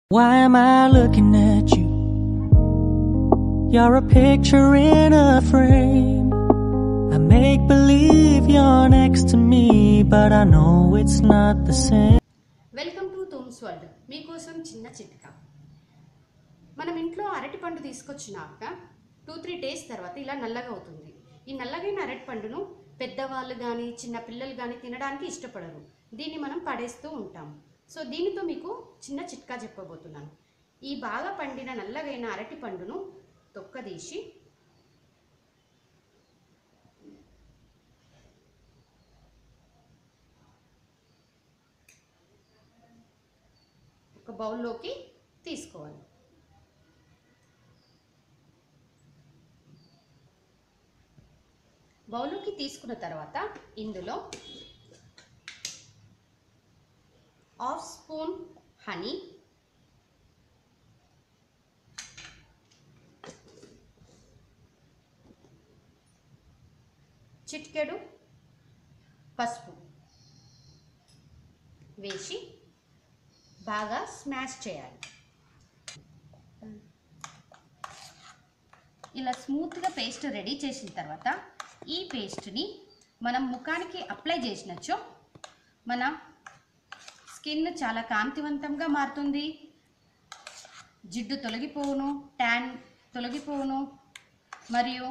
Why am I looking at you? You're a picture in a frame. I make believe you're next to me, but I know it's not the same. Welcome to థూమ్స్ world మీకోసం చిన్న చిట్కా మనం ఇంట్లో అరటి పండు తీసుకొచ్చినాక two three days తర్వాత ఇలా నల్లగా అవుతుంది ఈ నల్లగైన అరటి పండును పెద్దవాళ్ళు కానీ చిన్న పిల్లలు కానీ తినడానికి ఇష్టపడరు దీన్ని మనం పడేస్తూ ఉంటాం సో దీనితో మీకు చిన్న చిట్కా చెప్పబోతున్నాను ఈ బాగా పండిన నల్లగైన అరటి పండును తొక్కదీసి ఒక బౌల్లోకి తీసుకోవాలి బౌల్లోకి తీసుకున్న తర్వాత ఇందులో హాఫ్ స్పూన్ హనీ చిటికెడు పసుపు వేసి బాగా స్మాష్ చేయాలి ఇలా స్మూత్గా పేస్ట్ రెడీ చేసిన తర్వాత ఈ పేస్ట్ని మనం ముఖానికి అప్లై చేసినచో మన స్కిన్ చాలా కాంతివంతంగా మారుతుంది జిడ్డు తొలగిపోవును ట్యాన్ తొలగిపోవును మరియు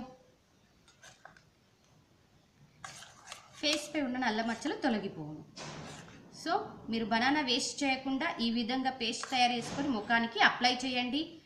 ఫేస్పై ఉన్న నల్ల మచ్చలు తొలగిపోవును సో మీరు బనానా వేస్ట్ చేయకుండా ఈ విధంగా పేస్ట్ తయారు చేసుకొని ముఖానికి అప్లై చేయండి